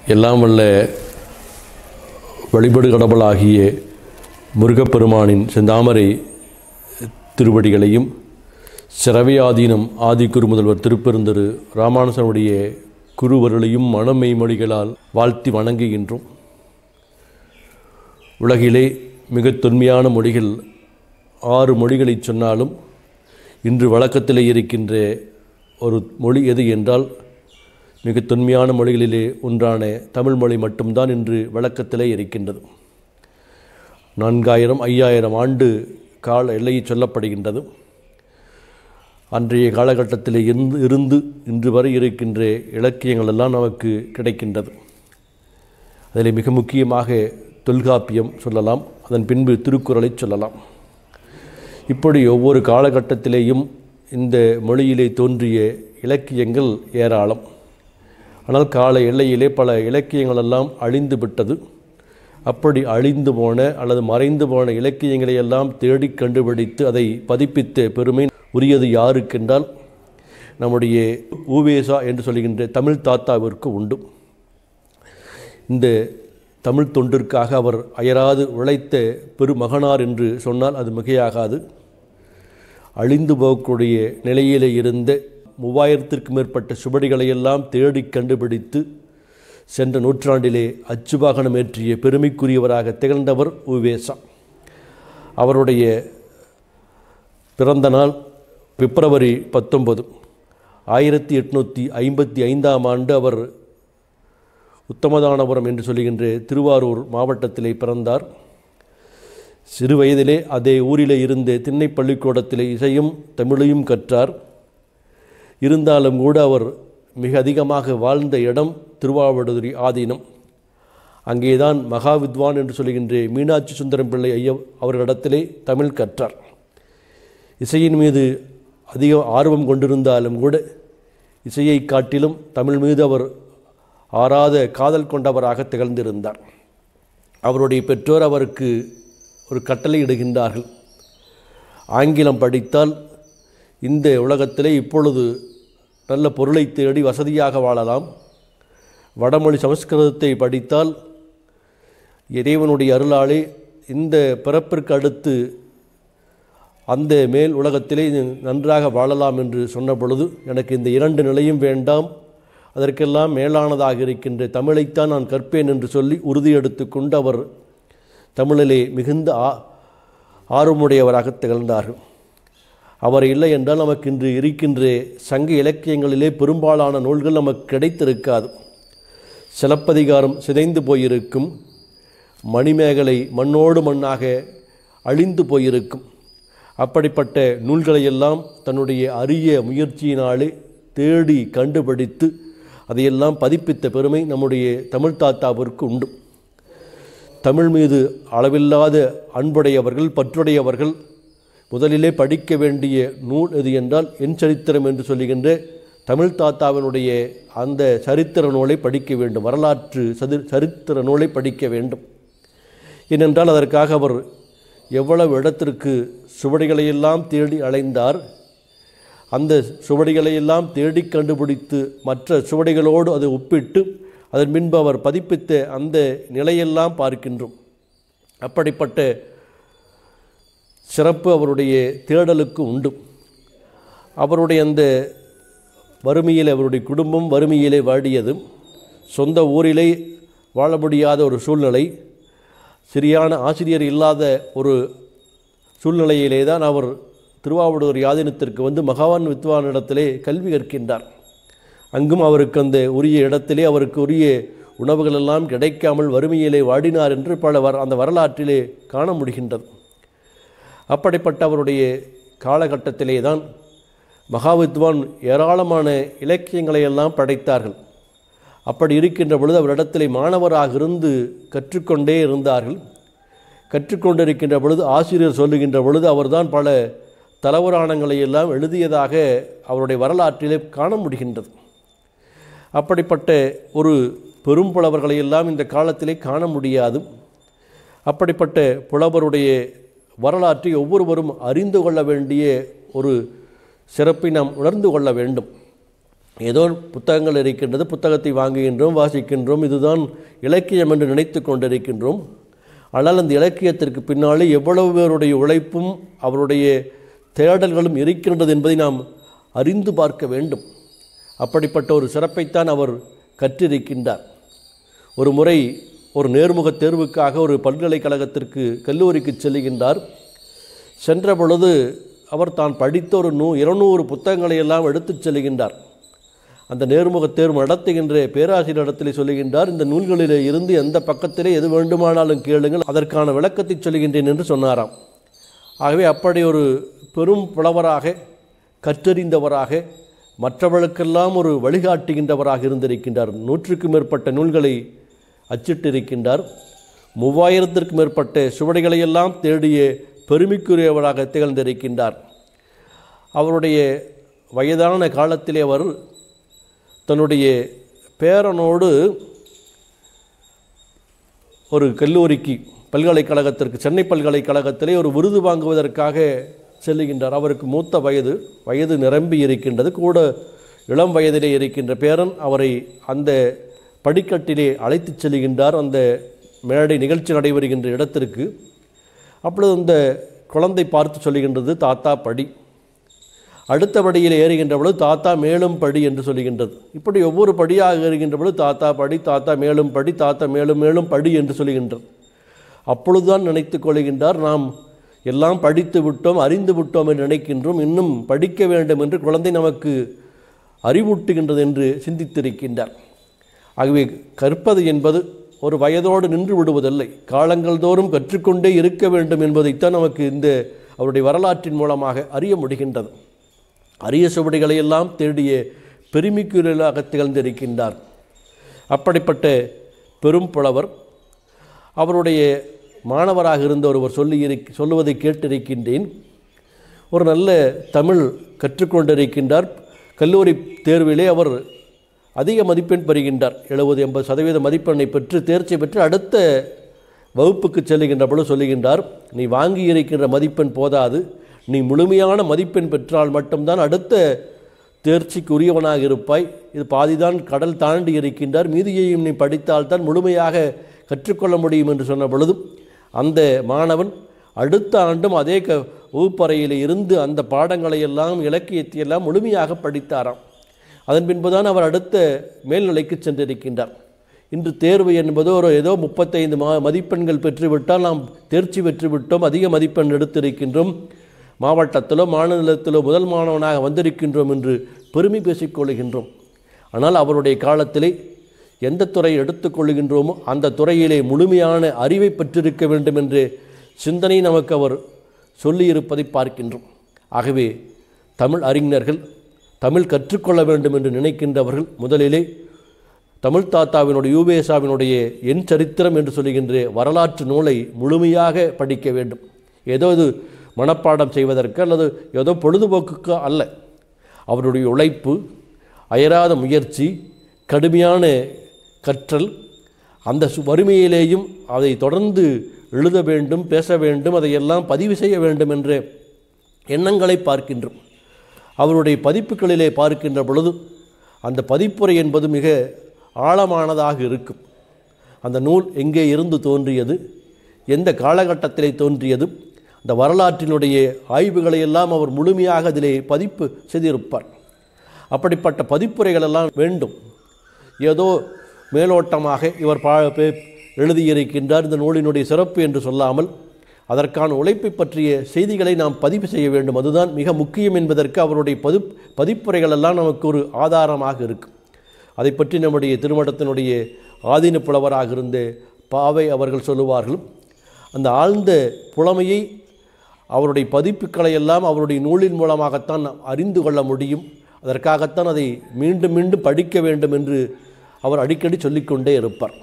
எல்லாம் வல்ல வழிபடு கடவுளாகிய முருகப்பெருமானின் செந்தாமரை திருவடிகளையும் சிறவையாதீனம் ஆதி குரு முதல்வர் திருப்பெருந்தரு ராமானுசனுடைய குருவருளையும் மனமை மொழிகளால் வாழ்த்தி வணங்குகின்றோம் உலகிலே மிகத் தொன்மையான மொழிகள் ஆறு மொழிகளைச் சொன்னாலும் இன்று வழக்கத்திலே இருக்கின்ற ஒரு மொழி எது என்றால் மிக தொன்மையான மொழிகளிலே ஒன்றான தமிழ் மொழி மட்டும்தான் இன்று வழக்கத்திலே இருக்கின்றது நான்காயிரம் ஐயாயிரம் ஆண்டு கால எல்லையை சொல்லப்படுகின்றது அன்றைய காலகட்டத்திலே இருந்து இருந்து இன்று வரை இருக்கின்ற இலக்கியங்கள் எல்லாம் நமக்கு கிடைக்கின்றது அதில் மிக முக்கியமாக தொல்காப்பியம் சொல்லலாம் அதன் பின்பு திருக்குறளை சொல்லலாம் இப்படி ஒவ்வொரு காலகட்டத்திலேயும் இந்த மொழியிலே தோன்றிய இலக்கியங்கள் ஏராளம் ஆனால் கால எல்லையிலே பல இலக்கியங்கள் எல்லாம் அழிந்து விட்டது அப்படி அழிந்து போன அல்லது மறைந்து போன இலக்கியங்களை எல்லாம் தேடி கண்டுபிடித்து அதை பதிப்பித்த பெருமை உரியது யாருக்கென்றால் நம்முடைய ஊவேசா என்று சொல்கின்ற தமிழ் தாத்தாவிற்கு உண்டு இந்த தமிழ் தொண்டிற்காக அவர் அயராது உழைத்த பெருமகனார் என்று சொன்னால் அது மிகையாகாது அழிந்து போகக்கூடிய நிலையிலே இருந்த மூவாயிரத்திற்கும் மேற்பட்ட சுவடிகளையெல்லாம் தேடி கண்டுபிடித்து சென்ற நூற்றாண்டிலே அச்சுவாகனம் ஏற்றிய பெருமைக்குரியவராக திகழ்ந்தவர் உவேசா அவருடைய பிறந்த நாள் பிப்ரவரி பத்தொன்பது ஆயிரத்தி எட்நூற்றி ஐம்பத்தி ஐந்தாம் ஆண்டு அவர் உத்தமதானபுரம் என்று சொல்லுகின்ற திருவாரூர் மாவட்டத்திலே பிறந்தார் சிறு வயதிலே அதே ஊரிலே இருந்த திண்ணை பள்ளிக்கூடத்திலே இசையும் தமிழையும் கற்றார் இருந்தாலும் கூட அவர் மிக அதிகமாக வாழ்ந்த இடம் திருவாவடுதுறை ஆதீனம் அங்கேதான் மகாவித்வான் என்று சொல்லுகின்ற மீனாட்சி சுந்தரம் பிள்ளை ஐயா அவர்களிடத்திலே தமிழ் கற்றார் இசையின் மீது அதிக ஆர்வம் கொண்டிருந்தாலும் கூட இசையை காட்டிலும் தமிழ் மீது அவர் ஆறாத காதல் கொண்டவராக திகழ்ந்திருந்தார் அவருடைய பெற்றோர் அவருக்கு ஒரு கட்டளை இடுகின்றார்கள் ஆங்கிலம் படித்தால் இந்த உலகத்திலே இப்பொழுது நல்ல பொருளை தேடி வசதியாக வாழலாம் வடமொழி சமஸ்கிருதத்தை படித்தால் இறைவனுடைய அருளாலே இந்த பிறப்பிற்கு அடுத்து அந்த மேல் உலகத்திலே நன்றாக வாழலாம் என்று சொன்ன பொழுது எனக்கு இந்த இரண்டு நிலையும் வேண்டாம் அதற்கெல்லாம் மேலானதாக இருக்கின்ற தமிழைத்தான் நான் கற்பேன் என்று சொல்லி உறுதி எடுத்துக்கொண்டு அவர் தமிழிலே மிகுந்த ஆ ஆர்வமுடையவராக திகழ்ந்தார்கள் அவர் இல்லை என்றால் நமக்கு இன்று இருக்கின்ற சங்க இலக்கியங்களிலே பெரும்பாலான நூல்கள் நமக்கு கிடைத்திருக்காது சிலப்பதிகாரம் சிதைந்து போயிருக்கும் மணிமேகலை மண்ணோடு மண்ணாக அழிந்து போயிருக்கும் அப்படிப்பட்ட நூல்களையெல்லாம் தன்னுடைய அரிய முயற்சியினாலே தேடி கண்டுபிடித்து அதையெல்லாம் பதிப்பித்த பெருமை நம்முடைய தமிழ் தாத்தாவிற்கு உண்டு தமிழ் மீது அளவில்லாத அன்புடையவர்கள் பற்றுடையவர்கள் முதலிலே படிக்க வேண்டிய நூல் எது என்றால் என் சரித்திரம் என்று சொல்லுகின்ற தமிழ் தாத்தாவினுடைய அந்த சரித்திர நூலை படிக்க வேண்டும் வரலாற்று சதி சரித்திர நூலை படிக்க வேண்டும் ஏனென்றால் அதற்காக அவர் எவ்வளவு இடத்திற்கு சுவடிகளையெல்லாம் தேடி அலைந்தார் அந்த சுவடிகளையெல்லாம் தேடி கண்டுபிடித்து மற்ற சுவடிகளோடு அதை ஒப்பிட்டு அதன் பின்பு அவர் பதிப்பித்த அந்த நிலையெல்லாம் பார்க்கின்றோம் அப்படிப்பட்ட சிறப்பு அவருடைய தேடலுக்கு உண்டு அவருடைய அந்த வறுமையில் அவருடைய குடும்பம் வறுமையிலே வாடியது சொந்த ஊரிலே வாழ முடியாத ஒரு சூழ்நிலை சரியான ஆசிரியர் இல்லாத ஒரு சூழ்நிலையிலே தான் அவர் திருவாவூர் யாதினத்திற்கு வந்து மகாவான் வித்வானிடத்திலே கல்வி கற்கின்றார் அங்கும் அவருக்கு அந்த உரிய இடத்திலே அவருக்கு உரிய உணவுகள் எல்லாம் கிடைக்காமல் வறுமையிலே வாடினார் என்று பல வர அந்த வரலாற்றிலே காண முடிகின்றது அப்படிப்பட்ட அவருடைய காலகட்டத்திலே தான் மகாவித்வான் ஏராளமான இலக்கியங்களை எல்லாம் படைத்தார்கள் அப்படி இருக்கின்ற பொழுது அவரிடத்திலே மாணவராக இருந்து கற்றுக்கொண்டே இருந்தார்கள் கற்றுக்கொண்டிருக்கின்ற பொழுது ஆசிரியர் சொல்லுகின்ற பொழுது அவர்தான் பல தலவராணங்களை எல்லாம் எழுதியதாக அவருடைய வரலாற்றிலே காண முடிகின்றது அப்படிப்பட்ட ஒரு பெரும் புலவர்களை எல்லாம் இந்த காலத்திலே காண முடியாது அப்படிப்பட்ட புலவருடைய வரலாற்றை ஒவ்வொருவரும் அறிந்து கொள்ள வேண்டிய ஒரு சிறப்பை நாம் உணர்ந்து கொள்ள வேண்டும் ஏதோ புத்தகங்கள் இருக்கின்றது புத்தகத்தை வாங்குகின்றோம் வாசிக்கின்றோம் இதுதான் இலக்கியம் என்று நினைத்து கொண்டிருக்கின்றோம் ஆனால் அந்த இலக்கியத்திற்கு பின்னாலே எவ்வளவு பேருடைய உழைப்பும் அவருடைய தேடல்களும் இருக்கின்றது என்பதை நாம் அறிந்து பார்க்க வேண்டும் அப்படிப்பட்ட ஒரு சிறப்பைத்தான் அவர் கற்றிருக்கின்றார் ஒரு முறை ஒரு நேர்முகத் தேர்வுக்காக ஒரு பல்கலைக்கழகத்திற்கு கல்லூரிக்கு செல்லுகின்றார் சென்ற பொழுது அவர் தான் படித்த ஒரு நூ இருநூறு புத்தகங்களை எல்லாம் எடுத்துச் செல்கின்றார் அந்த நேர்முகத் தேர்வு நடத்துகின்ற பேராசிரியரிடத்தில் சொல்லுகின்றார் இந்த நூல்களிலே இருந்து எந்த பக்கத்திலே எது வேண்டுமானாலும் கேளுங்கள் அதற்கான விளக்கத்தை சொல்லுகின்றேன் என்று சொன்னாராம் ஆகவே அப்படி ஒரு பெரும் புலவராக கற்றறிந்தவராக மற்றவர்களுக்கெல்லாம் ஒரு வழிகாட்டுகின்றவராக இருந்திருக்கின்றார் நூற்றுக்கும் மேற்பட்ட நூல்களை அச்சிட்டிருக்கின்றார் மூவாயிரத்திற்கும் மேற்பட்ட சுவடிகளையெல்லாம் தேடிய பெருமைக்குரியவராக திகழ்ந்திருக்கின்றார் அவருடைய வயதான காலத்திலே அவர் தன்னுடைய பேரனோடு ஒரு கல்லூரிக்கு பல்கலைக்கழகத்திற்கு சென்னை பல்கலைக்கழகத்திலே ஒரு விருது வாங்குவதற்காக செல்லுகின்றார் அவருக்கு மூத்த வயது வயது நிரம்பி இருக்கின்றது கூட இளம் வயதிலே இருக்கின்ற பேரன் அவரை அந்த படிக்கட்டிலே அழைத்துச் செல்கின்றார் அந்த மேடை நிகழ்ச்சி நடைபெறுகின்ற இடத்திற்கு அப்பொழுது அந்த குழந்தை பார்த்து சொல்லுகின்றது தாத்தா படி அடுத்த படியில் ஏறுகின்ற பொழுது தாத்தா மேலும் படி என்று சொல்லுகின்றது இப்படி ஒவ்வொரு படியாக ஏறுகின்ற பொழுது தாத்தா படி தாத்தா மேலும் படி தாத்தா மேலும் மேலும் படி என்று சொல்லுகின்றது அப்பொழுதுதான் நினைத்து கொள்கின்றார் நாம் எல்லாம் படித்து விட்டோம் அறிந்து விட்டோம் என்று நினைக்கின்றோம் இன்னும் படிக்க வேண்டும் என்று குழந்தை நமக்கு அறிவூட்டுகின்றது என்று சிந்தித்திருக்கின்றார் ஆகவே கற்பது என்பது ஒரு வயதோடு நின்று விடுவதில்லை காலங்கள் தோறும் கற்றுக்கொண்டே இருக்க வேண்டும் என்பதைத்தான் நமக்கு இந்த அவருடைய வரலாற்றின் மூலமாக அறிய முடிகின்றது அரிய சுவடிகளை எல்லாம் தேடிய பெருமிக்குரியலாக திகழ்ந்திருக்கின்றார் அப்படிப்பட்ட பெரும் புலவர் அவருடைய மாணவராக இருந்த ஒருவர் சொல்லி சொல்லுவதை கேட்டிருக்கின்றேன் ஒரு நல்ல தமிழ் கற்றுக்கொண்டிருக்கின்றார் கல்லூரி தேர்விலே அவர் அதிக மதிப்பெண் பெறுகின்றார் எழுபது எண்பது சதவீத மதிப்பெண்ணை பெற்று தேர்ச்சி பெற்று அடுத்த வகுப்புக்கு செல்லுகின்ற பொழுது சொல்லுகின்றார் நீ வாங்கி இருக்கின்ற மதிப்பெண் போதாது நீ முழுமையான மதிப்பெண் பெற்றால் மட்டும்தான் அடுத்த தேர்ச்சிக்கு உரியவனாக இருப்பாய் இது பாதிதான் கடல் தாண்டி இருக்கின்றார் மீதியையும் நீ படித்தால்தான் முழுமையாக கற்றுக்கொள்ள முடியும் என்று சொன்ன பொழுதும் அந்த மாணவன் அடுத்த ஆண்டும் அதே க வகுப்பறையில் இருந்து அந்த பாடங்களை எல்லாம் இலக்கியத்தை எல்லாம் முழுமையாக படித்தாராம் அதன் பின்புதான் அவர் அடுத்த மேல்நிலைக்கு சென்றிருக்கின்றார் இன்று தேர்வு என்பது ஒரு ஏதோ முப்பத்தைந்து மா மதிப்பெண்கள் பெற்றுவிட்டால் நாம் தேர்ச்சி பெற்றுவிட்டோம் அதிக மதிப்பெண் எடுத்திருக்கின்றோம் மாவட்டத்திலோ மாநிலத்திலோ முதல் மாணவனாக வந்திருக்கின்றோம் என்று பெருமை பேசிக்கொள்கின்றோம் ஆனால் அவருடைய காலத்திலே எந்த துறையை எடுத்துக்கொள்கின்றோமோ அந்த துறையிலே முழுமையான அறிவை பெற்றிருக்க வேண்டும் என்று சிந்தனை நமக்கு அவர் சொல்லியிருப்பதை பார்க்கின்றோம் ஆகவே தமிழ் அறிஞர்கள் தமிழ் கற்றுக்கொள்ள வேண்டும் என்று நினைக்கின்றவர்கள் முதலிலே தமிழ் தாத்தாவினுடைய யூபேசாவினுடைய என் சரித்திரம் என்று சொல்லுகின்ற வரலாற்று நூலை முழுமையாக படிக்க வேண்டும் ஏதோ இது மனப்பாடம் செய்வதற்கு அல்லது ஏதோ பொழுதுபோக்குக்கு அல்ல அவருடைய உழைப்பு அயராத முயற்சி கடுமையான கற்றல் அந்த சு வறுமையிலேயும் அதை தொடர்ந்து எழுத வேண்டும் பேச வேண்டும் அதையெல்லாம் பதிவு செய்ய வேண்டும் என்ற எண்ணங்களை பார்க்கின்றோம் அவருடைய பதிப்புகளிலே பார்க்கின்ற பொழுது அந்த பதிப்புரை என்பது மிக ஆழமானதாக இருக்கும் அந்த நூல் எங்கே இருந்து தோன்றியது எந்த காலகட்டத்திலே தோன்றியது அந்த வரலாற்றினுடைய ஆய்வுகளை எல்லாம் அவர் முழுமையாக அதிலே பதிப்பு செய்திருப்பார் அப்படிப்பட்ட பதிப்புரைகள் எல்லாம் வேண்டும் ஏதோ மேலோட்டமாக இவர் பா பே- எழுதியிருக்கின்றார் இந்த நூலினுடைய சிறப்பு என்று சொல்லாமல் அதற்கான உழைப்பை பற்றிய செய்திகளை நாம் பதிவு செய்ய வேண்டும் அதுதான் மிக முக்கியம் என்பதற்கு அவருடைய பதி பதிப்புரைகள் எல்லாம் நமக்கு ஒரு ஆதாரமாக இருக்கும் அதை பற்றி நம்முடைய திருமணத்தினுடைய ஆதீன புலவராக இருந்த பாவை அவர்கள் சொல்லுவார்கள் அந்த ஆழ்ந்த புலமையை அவருடைய பதிப்புகளை எல்லாம் அவருடைய நூலின் மூலமாகத்தான் நாம் அறிந்து கொள்ள முடியும் அதற்காகத்தான் அதை மீண்டும் மீண்டும் படிக்க வேண்டும் என்று அவர் அடிக்கடி சொல்லிக்கொண்டே இருப்பார்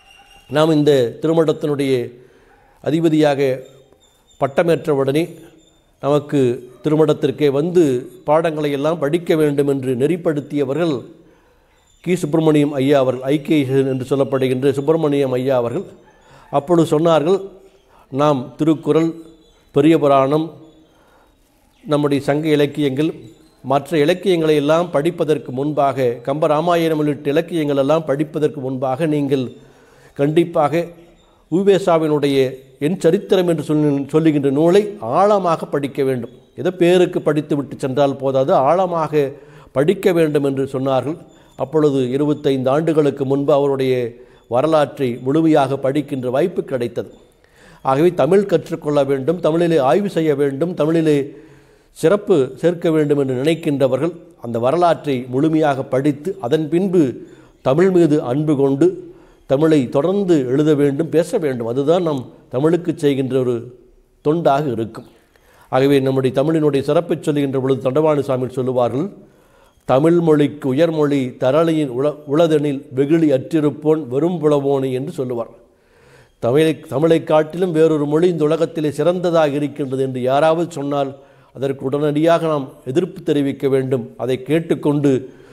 நாம் இந்த திருமணத்தினுடைய அதிபதியாக பட்டமேற்றவுடனே நமக்கு திருமணத்திற்கே வந்து பாடங்களை எல்லாம் படிக்க வேண்டும் என்று நெறிப்படுத்தியவர்கள் கி சுப்பிரமணியம் ஐயா அவர்கள் ஐக்கிய என்று சொல்லப்படுகின்ற சுப்பிரமணியம் ஐயா அவர்கள் அப்பொழுது சொன்னார்கள் நாம் திருக்குறள் பெரிய புராணம் நம்முடைய சங்க இலக்கியங்கள் மற்ற இலக்கியங்களை எல்லாம் படிப்பதற்கு முன்பாக கம்பராமாயணம் உள்ளிட்ட இலக்கியங்கள் எல்லாம் படிப்பதற்கு முன்பாக நீங்கள் கண்டிப்பாக உவேசாவினுடைய என் சரித்திரம் என்று சொல்லி சொல்லுகின்ற நூலை ஆழமாக படிக்க வேண்டும் ஏதோ பேருக்கு படித்து விட்டு சென்றால் போதாது ஆழமாக படிக்க வேண்டும் என்று சொன்னார்கள் அப்பொழுது இருபத்தைந்து ஆண்டுகளுக்கு முன்பு அவருடைய வரலாற்றை முழுமையாக படிக்கின்ற வாய்ப்பு கிடைத்தது ஆகவே தமிழ் கற்றுக்கொள்ள வேண்டும் தமிழிலே ஆய்வு செய்ய வேண்டும் தமிழிலே சிறப்பு சேர்க்க வேண்டும் என்று நினைக்கின்றவர்கள் அந்த வரலாற்றை முழுமையாக படித்து அதன் பின்பு தமிழ் மீது அன்பு கொண்டு தமிழை தொடர்ந்து எழுத வேண்டும் பேச வேண்டும் அதுதான் நம் தமிழுக்கு செய்கின்ற ஒரு தொண்டாக இருக்கும் ஆகவே நம்முடைய தமிழினுடைய சிறப்பை சொல்லுகின்ற பொழுது தண்டவாணி சாமி சொல்லுவார்கள் தமிழ் மொழிக்கு உயர்மொழி தரளியின் உள உளதெனில் வெகுளி அற்றிருப்போன் வெறும் புலவோனி என்று சொல்லுவார் தமிழை தமிழை காட்டிலும் வேறொரு மொழி இந்த உலகத்திலே சிறந்ததாக இருக்கின்றது என்று யாராவது சொன்னால் அதற்கு உடனடியாக நாம் எதிர்ப்பு தெரிவிக்க வேண்டும் அதை கேட்டுக்கொண்டு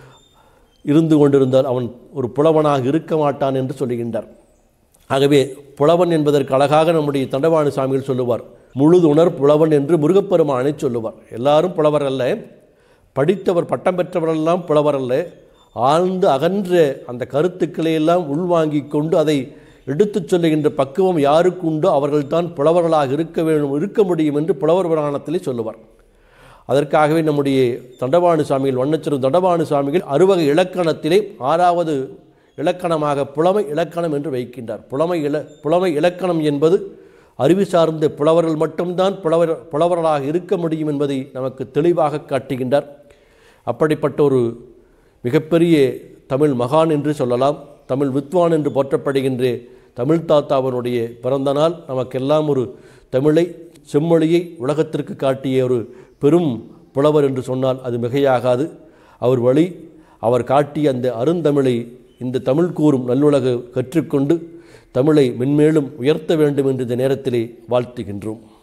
இருந்து கொண்டிருந்தால் அவன் ஒரு புலவனாக இருக்க மாட்டான் என்று சொல்லுகின்றார் ஆகவே புலவன் என்பதற்கு அழகாக நம்முடைய தண்டவாணி சாமிகள் சொல்லுவார் முழுது உணர் புலவன் என்று முருகப்பெருமானை சொல்லுவார் எல்லாரும் புலவர் அல்ல படித்தவர் பட்டம் பெற்றவரெல்லாம் புலவர் அல்ல ஆழ்ந்து அகன்ற அந்த கருத்துக்களை எல்லாம் உள்வாங்கிக் கொண்டு அதை எடுத்துச் சொல்லுகின்ற பக்குவம் யாருக்கு உண்டோ அவர்கள்தான் புலவர்களாக இருக்க வேண்டும் இருக்க முடியும் என்று புலவர் புராணத்திலே சொல்லுவார் அதற்காகவே நம்முடைய தண்டபாணி சாமிகள் வண்ணச்சிறு தண்டபாணி சாமிகள் அறுவகை இலக்கணத்திலே ஆறாவது இலக்கணமாக புலமை இலக்கணம் என்று வைக்கின்றார் புலமை இல புலமை இலக்கணம் என்பது அறிவு சார்ந்த புலவர்கள் மட்டும்தான் புலவர் புலவர்களாக இருக்க முடியும் என்பதை நமக்கு தெளிவாக காட்டுகின்றார் அப்படிப்பட்ட ஒரு மிகப்பெரிய தமிழ் மகான் என்று சொல்லலாம் தமிழ் வித்வான் என்று போற்றப்படுகின்ற தமிழ் தாத்தாவனுடைய பிறந்த நாள் நமக்கெல்லாம் ஒரு தமிழை செம்மொழியை உலகத்திற்கு காட்டிய ஒரு பெரும் புலவர் என்று சொன்னால் அது மிகையாகாது அவர் வழி அவர் காட்டிய அந்த அருந்தமிழை இந்த தமிழ் கூறும் நல்லுலக கற்றுக்கொண்டு தமிழை மென்மேலும் உயர்த்த வேண்டும் என்று இந்த நேரத்திலே வாழ்த்துகின்றோம்